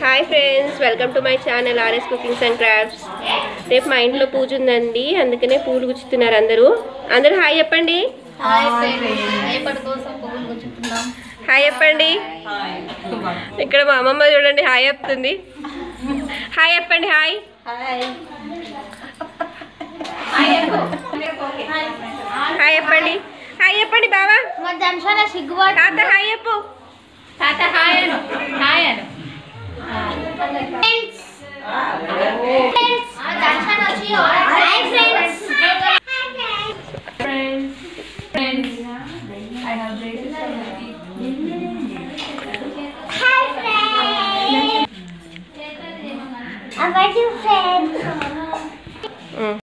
hi friends welcome to my channel RS cookings and crafts రేపు మా ఇంట్లో పూజ ఉందండి అందుకనే పూలు గుచ్చుతున్నారు అందరూ అందరూ హాయ్ చెప్పండి హాయ్ ఫ్రెండ్స్ రేపటి కోసం పువ్వులు గుచ్చుతున్నాం హాయ్ చెప్పండి ఇక్కడ మా అమ్మమ్మ చూడండి హాయ్ చెప్తుంది హాయ్ చెప్పండి హాయ్ హాయ్ హాయ్ చెప్పండి హాయ్ చెప్పండి బావా మా జంక్షన్లో సిగ్గుబాటు తాత హాయ్ చెప్పు తాత హాయ్ అను హాయ్ అను ఫ్రెండ్స్ ఫ్రెండ్స్ ఆ జంక్షన్ వచ్చి హాయ్ ఫ్రెండ్స్ హాయ్ ఫ్రెండ్స్ అవ్వదు ఫ్రెండ్స్